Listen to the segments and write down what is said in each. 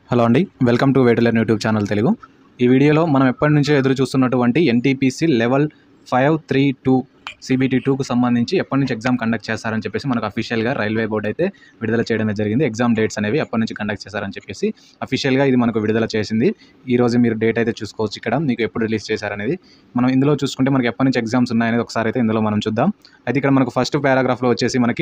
hello అండి welcome to వేటలర్ YouTube channel Telugu ఈ వీడియోలో మనం ఎప్పటి నుంచో ఎదురు చూస్తున్నటువంటి NTPC level five three two CBT టూకు సంబంధించి ఎప్పటి నుంచి ఎగ్జామ్ కండక్ట్ చేస్తారని చెప్పేసి మనకు అఫీషియల్గా రైల్వే బోర్డు అయితే విడుదల చేయడమే జరిగింది ఎగ్జామ్ డేట్స్ అనేవి ఎప్పటి నుంచి కండక్ట్ చేశారని చెప్పేసి అఫీషియల్గా ఇది మనకు విడుదల చేసింది ఈ రోజు మీరు డేట్ అయితే చూసుకోవచ్చు ఇక్కడ మీకు ఎప్పుడు రిలీజ్ చేశారనేది మనం ఇందులో చూసుకుంటే మనకి ఎప్పటి నుంచి ఎగ్జామ్స్ ఉన్నాయనేది ఒకసారి అయితే ఇందులో మనం చూద్దాం అయితే ఇక్కడ మనకు ఫస్ట్ పారాగ్రాఫ్లో వచ్చేసి మనకి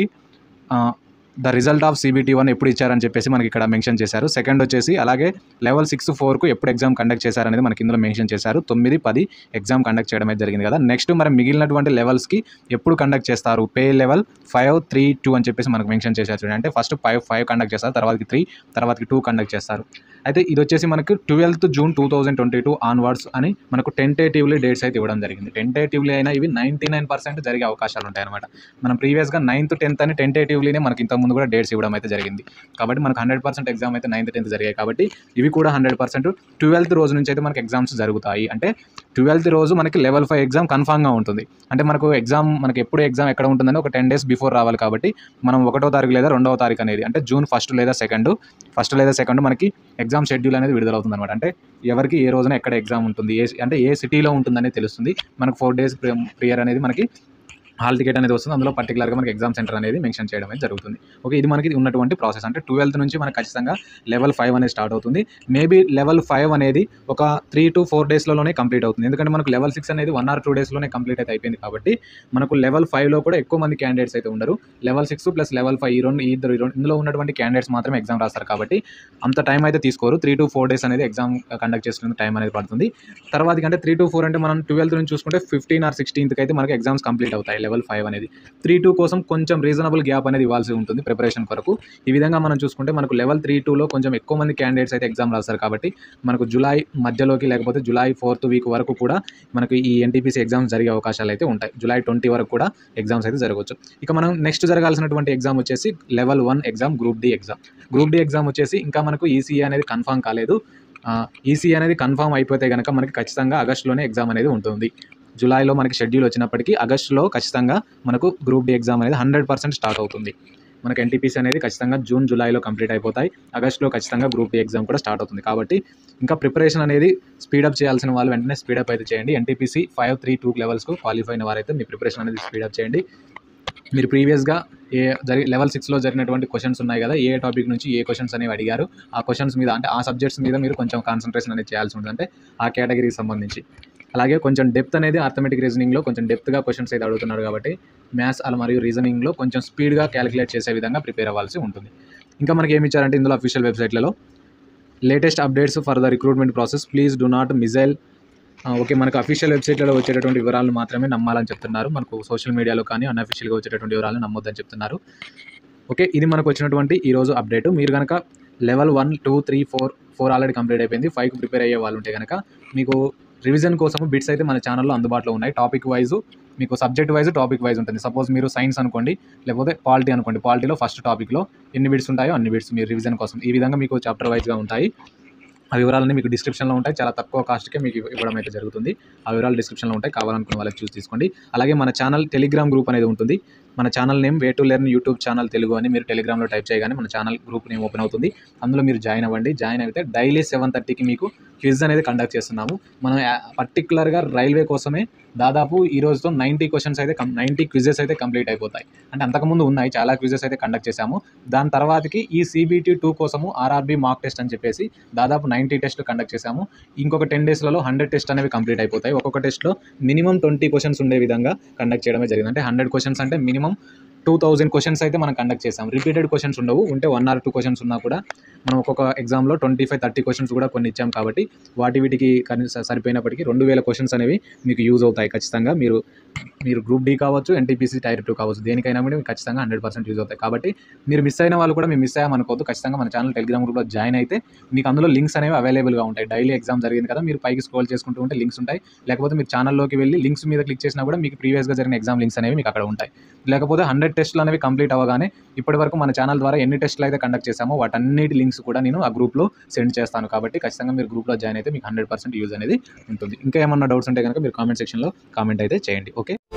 the result of CBT one ఎప్పుడు ఇచ్చారని చెప్పేసి మనకి ఇక్కడ మెన్షన్ చేశారు సెకండ్ వచ్చేసి అలాగే లెవెల్ సిక్స్ ఫోర్కు ఎప్పుడు ఎగ్జామ్ కండక్ట్ చేశారనేది మనకి ఇందులో మెన్షన్ చేశారు తొమ్మిది పది ఎగ్జామ్ కండక్ట్ చేయడం అయితే జరిగింది కదా నెక్స్ట్ మరి మిగిలినటువంటి లెవెల్స్కి ఎప్పుడు కండక్ట్ చేస్తారు pay level five three two అని చెప్పేసి మనకు మెన్షన్ చేశారు చూడండి అంటే ఫస్ట్ ఫైవ్ ఫైవ్ కండక్ట్ చేస్తారు తర్వాతకి త్రీ తర్వాతకి టూ కండక్ట్ చేస్తారు అయితే ఇది వచ్చేసి మనకు twelfth June two thousand twenty two onwards అని మనకు టెంటేటివ్లీ డేట్స్ అయితే ఇవ్వడం జరిగింది టెంటేటివ్లీ అయినా ఇవి నైంటీ నైన్ పర్సెంట్ జరిగే అవకాశాలు ఉంటాయి అనమాట మనం ప్రీవియస్గా నైన్త్ టెన్త్ అని టెంటేటివ్లీనే మనకి ఇంతకుముందు కూడా డేట్స్ ఇవ్వడం అయితే జరిగింది కాబట్టి మనకు హండ్రెడ్ పర్సెంట్ ఎగ్జామ్ అయితే నైన్త్ టెన్త్ జరిగాయి కాబట్టి ఇవి కూడా హండ్రెడ్ పర్సెంట్ ట్వెల్త్ రోజు నుంచి అయితే మనకి ఎగ్జామ్స్ జరుగుతాయి అంటే ట్వెల్త్ రోజు మనకి లెవెల్ ఫైవ్ ఎగ్జామ్ కన్ఫామ్గా ఉంటుంది అంటే మనకు ఎగ్జామ్ మనకి ఎప్పుడు ఎగ్జామ్ ఎక్కడ ఉంటుందని ఒక టెన్ డేస్ బిఫోర్ రావాలి కాబట్టి మనం ఒకటో తారీఖు లేదా రెండవ తారీఖు అనేది అంటే జూన్ ఫస్ట్ లేదా సెకండ్ ఫస్ట్ లేదా సెకండ్ మనకి ఎగ్జామ్ షెడ్యూల్ అనేది విడుదలవుతుంది అనమాట అంటే ఎవరికి ఏ రోజున ఎక్కడ ఎగ్జామ్ ఉంటుంది ఏ అంటే ఏ సిటీలో ఉంటుందనేది తెలుస్తుంది మనకు ఫోర్ డేస్ ప్రియర్ అనేది మనకి హాల్ టికెట్ అనేది వస్తుంది అందులో పర్టికులర్గా మనకి ఎగ్జామ్ సెంటర్ అనేది మెన్షన్ చేయడం అనేది జరుగుతుంది ఓకే ఇది మనకి ఉన్నటువంటి ప్రాసెస్ అంటే ట్వెల్త్ నుంచి మనకి ఖచ్చితంగా లెవెల్ ఫైవ్ అనేది స్టార్ట్ అవుతుంది మేబీ లెవెల్ ఫైవ్ అనేది ఒక త్రీ టు ఫోర్ డేస్లోనే కంప్లీట్ అవుతుంది ఎందుకంటే మనకు లెవెల్ సిక్స్ అనేది వన్ ఆర్ టూ డేస్లోనే కంప్లీట్ అయితే అయిపోయింది కాబట్టి మనకు లెవెల్ ఫైవ్లో కూడా ఎక్కువ మంది క్యాండిడేట్స్ అయితే ఉండరు level six plus level five ఈ రెండు ఈ ఇద్దరు ఈ రెండు ఇందులో ఉన్నటువంటి క్యాండిడేట్స్ మాత్రమే ఎగ్జామ్ రాస్తారు కాబట్టి అంత టైం అయితే తీసుకోరు త్రీ టు ఫోర్ డేస్ అనేది ఎగ్జామ్ కండక్ట్ చేసుకునే టైం అనేది పడుతుంది తర్వాత అంటే త్రీ టు ఫోర్ అంటే మనం ట్వెల్త్ నుంచి చూసుకుంటే ఫిఫ్టీన్ ఆర్ సిక్స్టీన్త్కి అయితే మనకి ఎగ్జామ్స్ కంప్లీట్ అవుతాయి లెవెల్ ఫైవ్ అనేది త్రీ టూ కోసం కొంచెం రీజనబుల్ గ్యాప్ అనేది ఇవ్వాల్సి ఉంటుంది ప్రిపరేషన్ కొరకు ఈ విధంగా మనం చూసుకుంటే మనకు లెవెల్ త్రీ టూలో కొంచెం ఎక్కువ మంది క్యాండిడేట్స్ అయితే ఎగ్జామ్ రాస్తారు కాబట్టి మనకు జూలై మధ్యలోకి లేకపోతే జూలై ఫోర్త్ వీక్ వరకు కూడా మనకు ఈ ఎన్టీపీసీ ఎగ్జామ్స్ జరిగే అవకాశాలు అయితే ఉంటాయి జూలై ట్వంటీ వరకు కూడా ఎగ్జామ్స్ అయితే జరగవచ్చు ఇక మనం నెక్స్ట్ జరగాల్సినటువంటి ఎగ్జామ్ వచ్చేసి level one exam group D exam group D exam వచ్చేసి ఇంకా మనకు ఈసీఏ అనేది కన్ఫర్మ్ కాలేదు ఈసీ అనేది కన్ఫర్మ్ అయిపోతే కనుక మనకి ఖచ్చితంగా ఆగస్టులోనే ఎగ్జామ్ అనేది ఉంటుంది జూలైలో మనకి షెడ్యూల్ వచ్చినప్పటికీ ఆగస్టులో ఖచ్చితంగా మనకు గ్రూప్ డి ఎగ్జామ్ అనేది హండ్రెడ్ పర్సెంట్ స్టార్ట్ అవుతుంది మనకి ఎన్టీపీసీ అనేది ఖచ్చితంగా జూన్ జూలైలో కంప్లీట్ అయిపోతాయి ఆగస్టులో ఖచ్చితంగా గ్రూప్ డి ఎగ్జామ్ కూడా స్టార్ట్ అవుతుంది కాబట్టి ఇంకా ప్రిపరేషన్ అనేది స్పీడప్ చేయాల్సిన వాళ్ళు వెంటనే స్పీడప్ అయితే చేయండి ఎన్టీపీసీ ఫైవ్ త్రీ టూ లెవెల్స్కు క్వాలిఫై అయిన వారైతే మీ ప్రిపరేషన్ అనేది స్పీడప్ చేయండి మీరు ప్రీవియస్గా ఏ జరి లెవెల్ సిక్స్లో జరిగినటువంటి క్వశ్చన్స్ ఉన్నాయి కదా ఏ టాపిక్ నుంచి ఏ క్వశ్చన్స్ అనేవి అడిగారు ఆ క్వశ్చన్స్ మీద అంటే ఆ సబ్జెక్ట్స్ మీద మీరు కొంచెం కాన్సన్ట్రేషన్ అనేది చేయాల్సి ఉంటుంది అంటే ఆ కేటగిరీకి సంబంధించి అలాగే కొంచెం డెప్త్ అనేది అర్థమెటిక్ రీజనింగ్లో కొంచెం డెప్త్గా క్వశ్చన్స్ అయితే అడుగుతున్నారు కాబట్టి మ్యాథ్స్ అలా మరియు రీజనింగ్లో కొంచెం స్పీడ్గా క్యాలిక్యులేట్ చేసే విధంగా ప్రిపేర్ అవ్వాల్సి ఉంటుంది ఇంకా మనకి ఏమి ఇచ్చారంటే ఇందులో అఫీషియల్ వెబ్సైట్లలో latest updates for the recruitment process please do not miss it okay మనకు అఫీషియల్ వెబ్సైట్లలో వచ్చేటటువంటి వివరాలను మాత్రమే నమ్మాలని చెప్తున్నారు మనకు సోషల్ మీడియాలో కానీ అన్అఫీషియల్గా వచ్చేటటువంటి వివరాలను నమ్మొద్దని చెప్తున్నారు ఓకే ఇది మనకు వచ్చినటువంటి ఈరోజు అప్డేట్ మీరు కనుక level one two three four four already complete అయిపోయింది ఫైవ్కి ప్రిపేర్ అయ్యే వాళ్ళు ఉంటే కనుక మీకు రివిజన్ కోసం బిట్స్ అయితే మన ఛానల్లో అందుబాటులో ఉన్నాయి టాపిక్ వైజ్ మీకు సబ్జెక్ట్ వైజ్ టాపిక్ వైజ్ ఉంటుంది సపోజ్ మీరు సైన్స్ అనుకోండి లేకపోతే పాలిటీ అనుకోండి పాలిటీలో ఫస్ట్ టాపిక్లో ఎన్ని బిట్స్ ఉంటాయో అన్ని బిట్స్ మీరు రివిజన్ కోసం ఈ విధంగా మీకు చాప్టర్ వైజ్గా ఉంటాయి ఆ వివరాలన్నీ మీకు డిస్క్రిప్షన్లో ఉంటాయి చాలా తక్కువ కాస్ట్కే మీకు ఇవ్వడం అయితే జరుగుతుంది ఆ వివరాలు డిస్క్రిప్షన్లో ఉంటాయి కావాలనుకున్న వాళ్ళకి చూసి తీసుకోండి అలాగే మన ఛానల్ టెలిగ్రామ్ గ్రూప్ అనేది ఉంటుంది మన channel name way to learn YouTube channel Telugu అని మీరు టెలిగ్రామ్లో టైప్ చేయగానే మన ఛానల్ గ్రూప్ నేమ్ ఓపెన్ అవుతుంది అందులో మీరు జాయిన్ అవ్వండి జాయిన్ అయితే డైలీ సెవెన్ థర్టీకి మీకు క్విజ్ అనేది కండక్ట్ చేస్తున్నాము మనం పర్టికులర్గా రైల్వే కోసమే దాదాపు ఈ రోజుతో నైంటీ క్వశ్చన్స్ అయితే నైంటీ క్విజెస్ అయితే కంప్లీట్ అయిపోతాయి అంటే అంతకుముందు ఉన్నాయి చాలా క్విజెస్ అయితే కండక్ట్ చేశాము దాని తర్వాతకి ఈ సిబిటీ టూ కోసము ఆర్ఆర్బీ మాక్ టెస్ట్ అని చెప్పేసి దాదాపు నైంటీ టెస్ట్లు కండక్ట్ చేశాము ఇంకొక టెన్ డేస్లలో హండ్రెడ్ టెస్ట్ అనేవి కంప్లీట్ అయిపోతాయి ఒక్కొక్క టెస్ట్లో మినిమం ట్వంటీ క్వశ్చన్స్ ఉండే విధంగా కండక్ట్ చేయడమే జరిగింది అంటే హండ్రెడ్ క్వశ్చన్స్ అంటే మినిమం టూ థౌజండ్ క్వశ్చన్స్ అయితే మనం కండక్ట్ చేసాం రిపీటెడ్ క్వశ్చన్స్ ఉండవు ఉంటే వన్ ఆర్ టూ క్వశ్చన్స్ ఉన్నా కూడా మనం ఒక్కొక్క ఎగ్జామ్లో ట్వంటీ ఫైవ్ థర్టీ క్వశ్చన్స్ కూడా కొన్ని ఇచ్చాం కాబట్టి వాటి వీటికి కనీస సరిపోయినప్పటికీ రెండు వేల క్వశ్చన్స్ అనేవి మీకు యూజ్ అవుతాయి ఖచ్చితంగా మీరు మీరు గ్రూప్ డి కావచ్చు ఎన్టీపీసీ టైర్ టూ కావచ్చు దేనికైనా కూడా మీకు ఖచ్చితంగా హండ్రెడ్ పర్సెంట్ యూజ్ అవుతాయి కాబట్టి మీరు మిస్ అయిన వాళ్ళు కూడా మేము మిస్ అయ్యామనుకోవద్దు ఖచ్చితంగా మన ఛానల్ టెలిగ్రామ్ గ్రూప్లో జాయిన్ అయితే మీకు అందులో లింక్స్ అనేవి అవైలబుల్గా ఉంటాయి డైలీ ఎగ్జామ్ జరిగింది కదా మీరు పైకి స్క్రోల్ చేసుకుంటూ ఉంటే లింక్స్ ఉంటాయి లేకపోతే మీరు ఛానల్లోకి వెళ్ళి లింక్స్ మీద క్లిక్ చేసినా కూడా మీకు ప్రీవియస్గా జరిగిన ఎగ్జామ్ లింక్స్ అనేవి మీకు అక్కడ ఉంటాయి లేకపోతే హండ్రెడ్ టెస్ట్లు అనేవి కంప్లీట్ అవ్వగానే ఇప్పటివరకు మన ఛానల్ ద్వారా ఎన్ని టెస్ట్లు అయితే కండక్ట్ చేశామో వాటన్నిటి లింక్స్ కూడా నేను ఆ గ్రూప్లో సెండ్ చేస్తాను కాబట్టి ఖచ్చితంగా మీరు గ్రూప్లో జాయిన్ అయితే మీకు హండ్రెడ్ పర్సెంట్ యూజ్ అనేది ఉంటుంది ఇంకా ఏమన్నా డౌట్స్ ఉంటే కనుక మీరు కామెంట్ సెక్షన్లో కామెంట్ అయితే చేయండి ఓకే